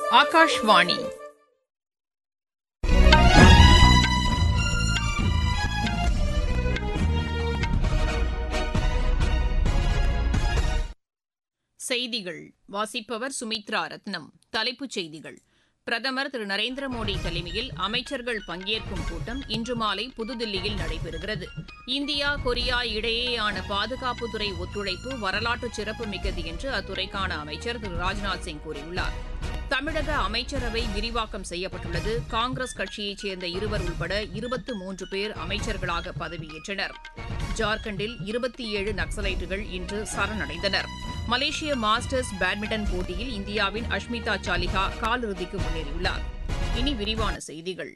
ஆகாஷ்வாணி செய்திகள் வாசிப்பவர் சுமித்ரா ரத்னம் தலைப்புச் செய்திகள் பிரதமர் திரு நரேந்திர மோடி தலைமையில் அமைச்சர்கள் பங்கேற்கும் கூட்டம் இன்று மாலை புதுதில்லியில் நடைபெறுகிறது இந்தியா கொரியா இடையேயான பாதுகாப்புத்துறை ஒத்துழைப்பு வரலாற்று சிறப்புமிக்கது என்று அத்துறைக்கான அமைச்சர் திரு ராஜ்நாத் சிங் கூறியுள்ளார் தமிழக அமைச்சரவை விரிவாக்கம் செய்யப்பட்டுள்ளது காங்கிரஸ் கட்சியைச் சேர்ந்த இருவர் உள்பட இருபத்து மூன்று பேர் அமைச்சர்களாக பதவியேற்றனர் ஜார்க்கண்டில் இருபத்தி ஏழு நக்சலைட்டுகள் இன்று சரணடைந்தனர் மலேசிய மாஸ்டர்ஸ் பேட்மிண்டன் போட்டியில் இந்தியாவின் அஷ்மிதா சாலிஹா காலிறுதிக்கு முன்னேறியுள்ளார் இனி விரிவான செய்திகள்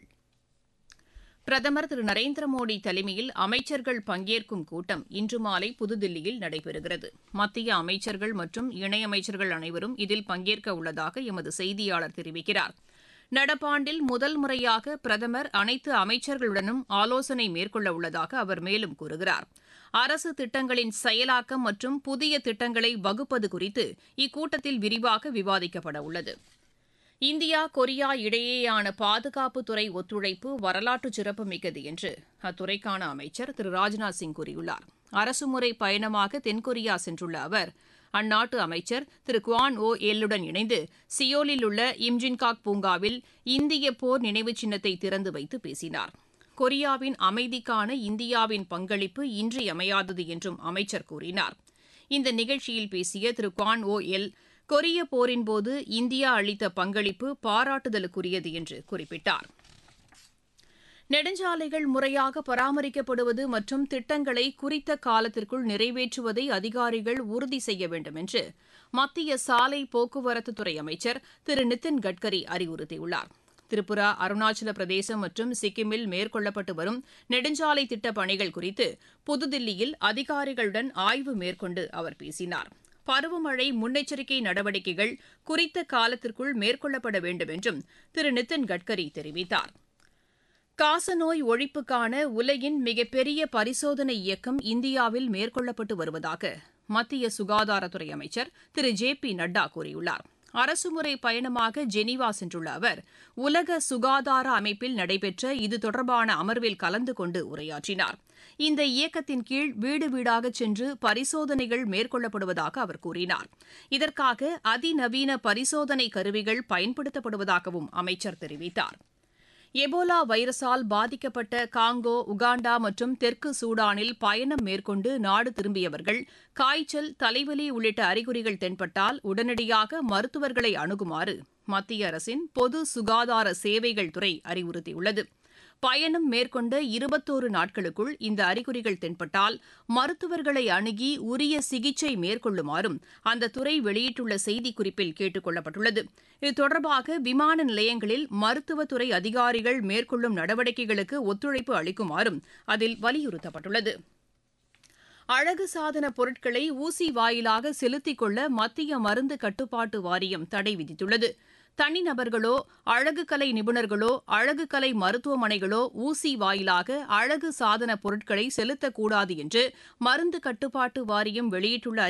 பிரதமர் திரு நரேந்திர மோடி தலைமையில் அமைச்சர்கள் பங்கேற்கும் கூட்டம் இன்று மாலை புதுதில்லியில் நடைபெறுகிறது மத்திய அமைச்சர்கள் மற்றும் இணையமைச்சர்கள் அனைவரும் இதில் பங்கேற்க உள்ளதாக எமது செய்தியாளர் தெரிவிக்கிறார் நடப்பாண்டில் முதல் முறையாக பிரதமர் அனைத்து அமைச்சர்களுடனும் ஆலோசனை மேற்கொள்ள உள்ளதாக அவர் மேலும் கூறுகிறார் அரசு திட்டங்களின் செயலாக்கம் மற்றும் புதிய திட்டங்களை வகுப்பது குறித்து இக்கூட்டத்தில் விரிவாக விவாதிக்கப்பட உள்ளது இந்தியா கொரியா இடையேயான பாதுகாப்புத்துறை ஒத்துழைப்பு வரலாற்று சிறப்புமிக்கது என்று அத்துறைக்கான அமைச்சர் திரு ராஜ்நாத் சிங் கூறியுள்ளார் அரசுமுறை பயணமாக தென்கொரியா சென்றுள்ள அவர் அந்நாட்டு அமைச்சர் திரு குவான் ஓ எல்லுடன் இணைந்து சியோலில் உள்ள இம்ஜின்காக் பூங்காவில் இந்திய போர் நினைவு சின்னத்தை திறந்து வைத்து பேசினார் கொரியாவின் அமைதிக்கான இந்தியாவின் பங்களிப்பு இன்றியமையாதது என்றும் அமைச்சர் கூறினார் இந்த நிகழ்ச்சியில் பேசிய திரு குவான் ஓ எல் கொரிய போரின்போது இந்தியா அளித்த பங்களிப்பு பாராட்டுதலுக்குரியது என்று குறிப்பிட்டார் நெடுஞ்சாலைகள் முறையாக பராமரிக்கப்படுவது மற்றும் திட்டங்களை குறித்த காலத்திற்குள் நிறைவேற்றுவதை அதிகாரிகள் உறுதி செய்ய வேண்டும் என்று மத்திய சாலை போக்குவரத்துத்துறை அமைச்சர் திரு நிதின் கட்கரி அறிவுறுத்தியுள்ளார் திரிபுரா அருணாச்சல பிரதேசம் மற்றும் சிக்கிமில் மேற்கொள்ளப்பட்டு வரும் நெடுஞ்சாலை திட்டப் பணிகள் குறித்து புதுதில்லியில் அதிகாரிகளுடன் ஆய்வு மேற்கொண்டு அவர் பேசினார் பருவமழை முன்னெச்சரிக்கை நடவடிக்கைகள் குறித்த காலத்திற்குள் மேற்கொள்ளப்பட வேண்டும் என்றும் திரு நிதின் கட்கரி தெரிவித்தார் காசநோய் ஒழிப்புக்கான உலகின் மிகப்பெரிய பரிசோதனை இயக்கம் இந்தியாவில் மேற்கொள்ளப்பட்டு வருவதாக மத்திய சுகாதாரத்துறை அமைச்சர் திரு ஜே பி நட்டா கூறியுள்ளார் அரசுமுறை பயணமாக ஜெனீவா சென்றுள்ள அவர் உலக சுகாதார அமைப்பில் நடைபெற்ற இது தொடர்பான அமர்வில் கலந்து கொண்டு உரையாற்றினார் இந்த இயக்கத்தின் கீழ் வீடு வீடாக சென்று பரிசோதனைகள் மேற்கொள்ளப்படுவதாக அவர் கூறினார் இதற்காக அதிநவீன பரிசோதனை கருவிகள் பயன்படுத்தப்படுவதாகவும் அமைச்சர் தெரிவித்தார் எபோலா வைரஸால் பாதிக்கப்பட்ட காங்கோ உகாண்டா மற்றும் தெற்கு சூடானில் பயணம் மேற்கொண்டு நாடு திரும்பியவர்கள் காய்ச்சல் தலைவலி உள்ளிட்ட அறிகுறிகள் தென்பட்டால் உடனடியாக மருத்துவர்களை அணுகுமாறு மத்திய அரசின் பொது சுகாதார சேவைகள் துறை அறிவுறுத்தியுள்ளது பயணம் மேற்கொண்ட இருபத்தோரு நாட்களுக்குள் இந்த அறிகுறிகள் தென்பட்டால் மருத்துவர்களை அணுகி உரிய சிகிச்சை மேற்கொள்ளுமாறும் அந்த துறை வெளியிட்டுள்ள செய்திக்குறிப்பில் கேட்டுக் கொள்ளப்பட்டுள்ளது இது தொடர்பாக விமான நிலையங்களில் மருத்துவத்துறை அதிகாரிகள் மேற்கொள்ளும் நடவடிக்கைகளுக்கு ஒத்துழைப்பு அளிக்குமாறும் அதில் வலியுறுத்தப்பட்டுள்ளது அழகு சாதன பொருட்களை ஊசி வாயிலாக செலுத்திக் கொள்ள மத்திய மருந்து கட்டுப்பாட்டு வாரியம் தடை விதித்துள்ளது தனிநபர்களோ அழகு கலை நிபுணர்களோ அழகு கலை மருத்துவமனைகளோ ஊசி வாயிலாக அழகு சாதன பொருட்களை செலுத்தக்கூடாது என்று மருந்து கட்டுப்பாட்டு வாரியம் வெளியிட்டுள்ள